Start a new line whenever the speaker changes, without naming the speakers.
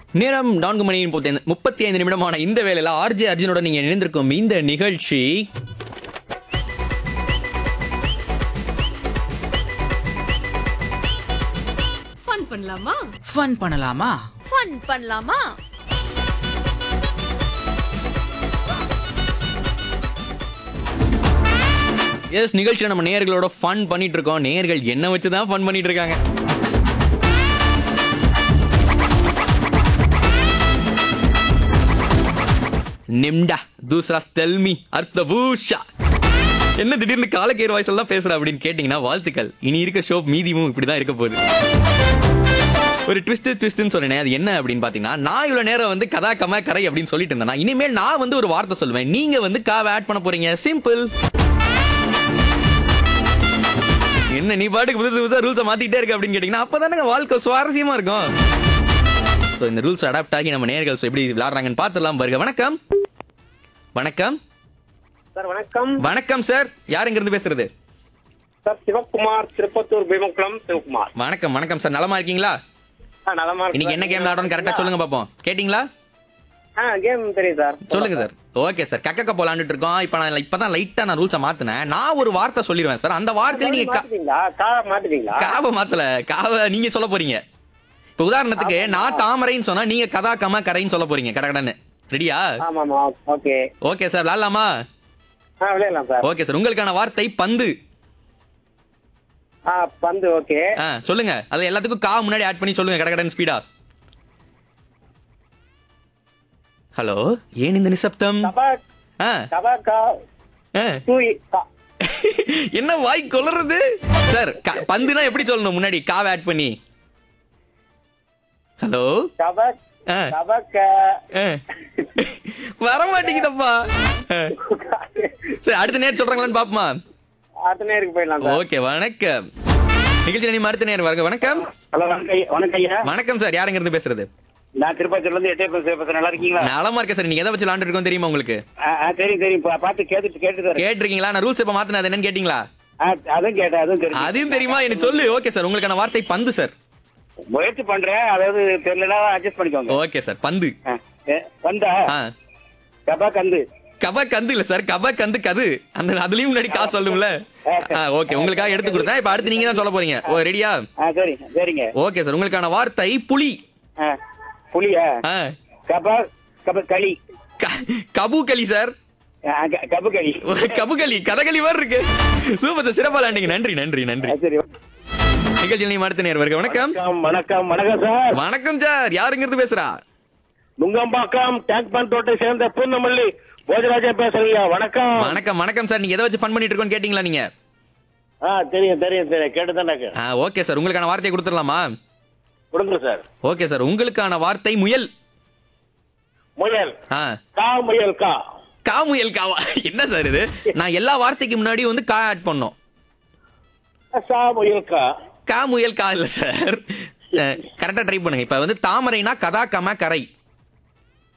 நேரம் நான்கு மணி முப்பத்தி ஐந்து- முப்பத்தி ஐந்து நிமிடமான இந்த வேளையில ஆர்ஜே அர்ஜுனுடன் நீங்க இணைந்திருக்கும் இந்த நிகழ்ச்சி
ஃபன் பண்ணலாமா
ஃபன் பண்ணலாமா
ஃபன் பண்ணலாமா
எஸ் நிகழ்ச்சியில நம்ம நேர்களோட ஃபன் பண்ணிட்டு இருக்கோம் நேர்கள் என்ன வச்சு தான் ஃபன் பண்ணிட்டு இருக்காங்க நிம்டா தூசரா தெல்மி அர்த்த பூஷா என்ன திடீர்னு காலக்கேர் வாய்ஸ் எல்லாம் பேசுற அப்படின்னு கேட்டீங்கன்னா வாழ்த்துக்கள் இனி இருக்க ஷோ மீதியும் இப்படிதான் இருக்க போகுது ஒரு ட்விஸ்ட் ட்விஸ்ட்னு சொன்னேன் அது என்ன அப்படின்னு பாத்தீங்கன்னா நான் இவ்வளவு நேரம் வந்து கதா கம கரை அப்படின்னு சொல்லிட்டு இருந்தேன் இனிமேல் நான் வந்து ஒரு வார்த்தை சொல்லுவேன் நீங்க வந்து காவை ஆட் பண்ண போறீங்க சிம்பிள் என்ன நீ பாட்டுக்கு புதுசு புதுசா ரூல்ஸை மாத்திட்டே இருக்க அப்படின்னு கேட்டீங்கன்னா அப்பதானே வாழ்க்கை சுவாரஸ்யமா இருக்கும் ஸோ இந்த ரூல்ஸ் அடாப்ட் ஆகி நம்ம நேர்கள் எப்படி விளையாடுறாங்கன்னு பார்த்துடலாம் பாருங்க வணக்கம் வணக்கம்
சார் வணக்கம்
வணக்கம் சார் யாருங்கிறது பேசுறது
சார் சிவகுமார் திருப்பத்தூர் பீமக்குளம் சிவகுமார்
வணக்கம் வணக்கம் சார் நலமா இருக்கீங்களா
ஆ நலமா இருக்கு
இன்னைக்கு என்ன
சார்.
கேம் விளையாடணும் கரெக்டா சொல்லுங்க பாப்போம் கேட்டிங்களா
ஆ கேம் தெரியும் சார்
சொல்லுங்க சார் ஓகே சார் கக்கக்க போலாண்டுட்டு இருக்கோம் இப்போ நான் இப்பதான் லைட்டா நான் ரூல்ஸை மாத்தினேன் நான் ஒரு வார்த்தை சொல்லிடுவேன் சார் அந்த வார்த்தையில நீங்க கா-
மாத்திட்டீங்களா கா மாத்திட்டீங்களா
காவை மாத்தல காவை நீங்க சொல்ல போறீங்க இப்போ உதாரணத்துக்கு நான் தாமரைன்னு சொன்னா நீங்க கதா கம கரைன்னு சொல்ல போறீங்க கடகடன்னு ரெடியா
ஆமா ஆமா ஓகே
ஓகே சார் விளாடலாமா
ஆ விளையாடலாம் சார்
ஓகே சார் உங்களுக்கான வார்த்தை பந்து
ஆ பந்து ஓகே
ஆ சொல்லுங்க அது எல்லாத்துக்கும் கா முன்னாடி ஆட் பண்ணி சொல்லுங்க கடகடன் ஸ்பீடா ஹலோ ஏன் இந்த நிசப்தம்
கபா
ஆ
கபா கா
ஆ.
தூய் கா
என்ன வாய் கொளறது சார் க- பந்துனா எப்படி சொல்லணும் முன்னாடி காவை ஆட் பண்ணி ஹலோ
கபா
ஆ
கபா க
ஆ. வர மாட்டேங்குதப்பா ஆ. சரி அடுத்த நேரம் சொல்றாங்களான்னு பாப்போமா
அடுத்த நேருக்கு போயிடலாம் சார்
ஓகே வணக்கம் நிகழ்ச்சி நீ அடுத்த நேரம் வருங்க வணக்கம்
ஹலோ வணக்கம் ஐயா. வணக்கம் ஐயா
வணக்கம் சார் யாருங்கிறது பேசுறது
நான் திருப்பத்தூர்ல இருந்து எட்டே பேசுறேன் நல்லா இருக்கீங்களா
நலமா இருக்கேன் சார் நீங்க எதை வச்சு விளாண்டு இருக்கோம் தெரியுமா உங்களுக்கு
ஆ, ஆ, தெரியும் தெரியும் பா- பார்த்து கேட்டுட்டு கேட்டு சார்
கேட்டிருக்கீங்களா நான் ரூல்ஸ் இப்ப மாத்தினது என்னன்னு கேட்டீங்களா
அதுவும் கேட்டேன் அதுவும் தெரியும்
அதையும் தெரியுமா எனக்கு சொல்லு ஓகே சார் உங்களுக்கான வார்த்தை பந்து சார்
முயற்சி பண்றேன் அதாவது தெரியலனா அட்ஜஸ்ட் பண்ணிக்கோங்க
ஓகே சார் பந்து
ஆ, ஏ, வந்தா
ஆ
கபா கந்து
கப கந்து இல்ல சார் கப கந்து கது அந்த அதுலயும் முன்னாடி காசு சொல்லும்ல ஓகே உங்களுக்காக எடுத்து கொடுத்தேன் இப்ப அடுத்து நீங்க தான் சொல்ல போறீங்க ஓ ரெடியா
ஆ சரி சரிங்க
ஓகே சார் உங்களுக்கான வார்த்தை புலி
ஆ, புலியா
ஆ
கபா கப களி
க- கபூக்கலி சார்
ஆ, க- கபு களி
ஒரு கபுகளி கதகளி மாதிரி இருக்கு சூப்பர் சார் சிறப்பா விளையாண்டீங்க நன்றி நன்றி நன்றி
ஆ, சரி
நிகழ்ச்சியில் நீ அடுத்த நேர் வருக வணக்கம்
வணக்கம் வணக்கம் வணக்கம் சார்
வணக்கம் சார் யாருங்கிறது பேசுறா
நுங்கம்பாக்கம் டேங்க் பண்ட் தோட்டை சேர்ந்த பூர்ணமல்லி போஜராஜா பேசுறீங்க வணக்கம்
வணக்கம் வணக்கம் சார் நீங்க எதை வச்சு ஃபன் பண்ணிட்டு இருக்கோன்னு கேட்டீங்களா நீங்க
ஆ தெரியும் தெரியும் தெரியும் கேட்டுதானே
ஆ ஓகே சார் உங்களுக்கான வார்த்தையை கொடுத்துடலாமா
கொடுங்க சார்
ஓகே சார் உங்களுக்கான வார்த்தை முயல்
முயல்
ஆ
கா முயல் கா
கா முயல் காவா என்ன சார் இது நான் எல்லா வார்த்தைக்கு முன்னாடி வந்து கா ஆட் பண்ணோம்
சா முயல் கா
கா முயல் கா இல்ல சார் கரெக்டா ட்ரை பண்ணுங்க இப்ப வந்து தாமரைனா கதா கம கரை